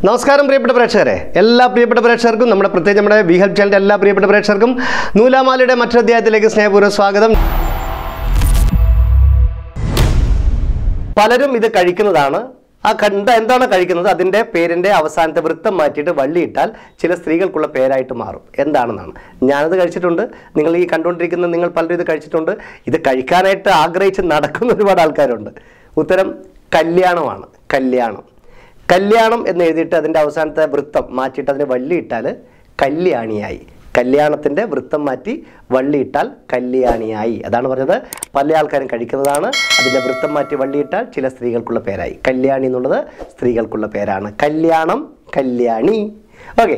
നമസ്കാരം പ്രിയപ്പെട്ട പ്രേക്ഷകരെ എല്ലാ പ്രിയപ്പെട്ട പ്രേക്ഷകർക്കും നമ്മുടെ പ്രത്യേകിച്ച് നമ്മുടെ വി ഹെൽപ്പ് ചാനലിൻ്റെ എല്ലാ പ്രിയപ്പെട്ട പ്രേക്ഷകർക്കും നൂലാമാലയുടെ മറ്റൊരു അധ്യായത്തിലേക്ക് സ്നേഹപൂർവ്വം സ്വാഗതം പലരും ഇത് കഴിക്കുന്നതാണ് ആ കണ്ട എന്താണ് കഴിക്കുന്നത് അതിൻ്റെ പേരിൻ്റെ അവസാനത്തെ വൃത്തം മാറ്റിയിട്ട് വള്ളിയിട്ടാൽ ചില സ്ത്രീകൾക്കുള്ള പേരായിട്ട് മാറും എന്താണെന്നാണ് ഞാനത് കഴിച്ചിട്ടുണ്ട് നിങ്ങൾ ഈ കണ്ടുകൊണ്ടിരിക്കുന്ന നിങ്ങൾ പലരും ഇത് കഴിച്ചിട്ടുണ്ട് ഇത് കഴിക്കാനായിട്ട് ആഗ്രഹിച്ച് നടക്കുന്ന ഒരുപാട് ആൾക്കാരുണ്ട് ഉത്തരം കല്യാണമാണ് കല്യാണം കല്യാണം എന്ന് എഴുതിയിട്ട് അതിൻ്റെ അവസാനത്തെ വൃത്തം മാറ്റിയിട്ട് അതിന് വള്ളിയിട്ടാൽ കല്യാണിയായി കല്യാണത്തിൻ്റെ വൃത്തം മാറ്റി വള്ളിയിട്ടാൽ കല്യാണിയായി അതാണ് പറഞ്ഞത് പല ആൾക്കാരും കഴിക്കുന്നതാണ് അതിൻ്റെ വൃത്തം മാറ്റി വള്ളിയിട്ടാൽ ചില സ്ത്രീകൾക്കുള്ള പേരായി കല്യാണി എന്നുള്ളത് സ്ത്രീകൾക്കുള്ള പേരാണ് കല്യാണം കല്യാണി ഓക്കെ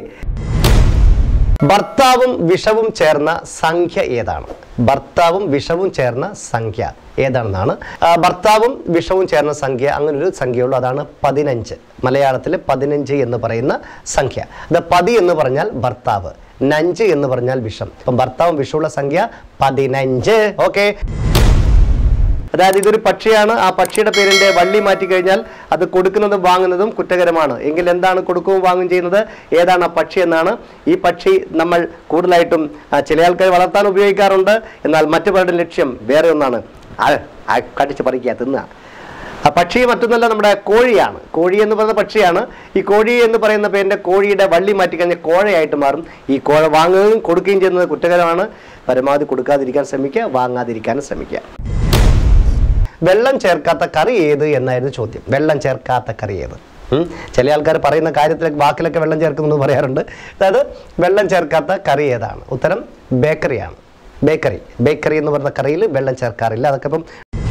ഭർത്താവും വിഷവും ചേർന്ന സംഖ്യ ഏതാണ് ഭർത്താവും വിഷവും ചേർന്ന സംഖ്യ ഏതാണെന്നാണ് ആ, ഭർത്താവും വിഷവും ചേർന്ന സംഖ്യ അങ്ങനെ ഒരു സംഖ്യയുള്ളൂ അതാണ് പതിനഞ്ച് മലയാളത്തിൽ പതിനഞ്ച് എന്ന് പറയുന്ന സംഖ്യ അത് പതി എന്ന് പറഞ്ഞാൽ ഭർത്താവ് നഞ്ച് എന്ന് പറഞ്ഞാൽ വിഷം അപ്പം ഭർത്താവും വിഷമുള്ള സംഖ്യ പതിനഞ്ച് ഓക്കെ അതായത് ഇതൊരു പക്ഷിയാണ് ആ പക്ഷിയുടെ പേരിന്റെ വള്ളി മാറ്റി കഴിഞ്ഞാൽ അത് കൊടുക്കുന്നതും വാങ്ങുന്നതും കുറ്റകരമാണ് എങ്കിൽ എന്താണ് കൊടുക്കുകയും വാങ്ങുകയും ചെയ്യുന്നത് ഏതാണ് ആ പക്ഷി എന്നാണ് ഈ പക്ഷി നമ്മൾ കൂടുതലായിട്ടും ആ, ചില ആൾക്കാർ വളർത്താൻ ഉപയോഗിക്കാറുണ്ട് എന്നാൽ മറ്റു പലരുടെ ലക്ഷ്യം വേറെ ഒന്നാണ് അത് ആ കടിച്ച് പറിക്കുക തിന്നുക ആ പക്ഷി മറ്റൊന്നല്ല നമ്മുടെ കോഴിയാണ് കോഴി എന്ന് പറയുന്ന പക്ഷിയാണ് ഈ കോഴി എന്ന് പറയുന്ന പേരിന്റെ കോഴിയുടെ വള്ളി മാറ്റി കഴിഞ്ഞാൽ കോഴയായിട്ട് മാറും ഈ കോഴ വാങ്ങുകയും കൊടുക്കുകയും ചെയ്യുന്നത് കുറ്റകരമാണ് പരമാവധി കൊടുക്കാതിരിക്കാൻ ശ്രമിക്കുക വാങ്ങാതിരിക്കാനും ശ്രമിക്കുക വെള്ളം ചേർക്കാത്ത കറി ഏത് എന്നായിരുന്നു ചോദ്യം വെള്ളം ചേർക്കാത്ത കറി ഏത് ഉം. ചില ആൾക്കാർ പറയുന്ന കാര്യത്തിലൊക്കെ വാക്കിലൊക്കെ വെള്ളം ചേർക്കുന്നു എന്ന് പറയാറുണ്ട് അതായത് വെള്ളം ചേർക്കാത്ത കറി ഏതാണ് ഉത്തരം ബേക്കറിയാണ് ബേക്കറി ബേക്കറി എന്ന് പറയുന്ന കറിയിൽ വെള്ളം ചേർക്കാറില്ല അതൊക്കെ ഇപ്പം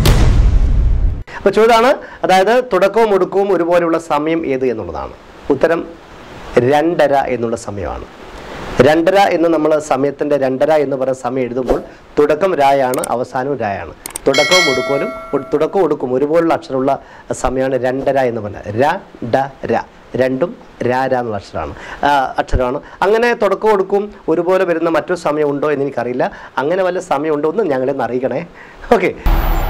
അപ്പോൾ ചോദ്യമാണ് അതായത് തുടക്കവും ഒടുക്കവും ഒരുപോലെയുള്ള സമയം ഏത് എന്നുള്ളതാണ് ഉത്തരം രണ്ടര എന്നുള്ള സമയമാണ് രണ്ടര എന്ന് നമ്മൾ സമയത്തിൻ്റെ രണ്ടര എന്ന് പറയുന്ന സമയം എഴുതുമ്പോൾ തുടക്കം രായാണ് അവസാനവും രായാണ് തുടക്കവും ഒടുക്കലും ഒ- തുടക്കവും ഒടുക്കും ഒരുപോലുള്ള അക്ഷരമുള്ള സമയമാണ് രണ്ടര എന്ന് പറഞ്ഞാൽ ര ഡ ര രണ്ടും രാ രാ എന്നുള്ള അക്ഷരമാണ് ആ, അക്ഷരമാണ് അങ്ങനെ തുടക്കവും ഒടുക്കും ഒരുപോലെ വരുന്ന മറ്റൊരു സമയം ഉണ്ടോ എന്ന് എനിക്കറിയില്ല അങ്ങനെ വല്ല സമയം ഉണ്ടോ എന്ന് ഞങ്ങളെ ഒന്ന് അറിയിക്കണേ ഓക്കെ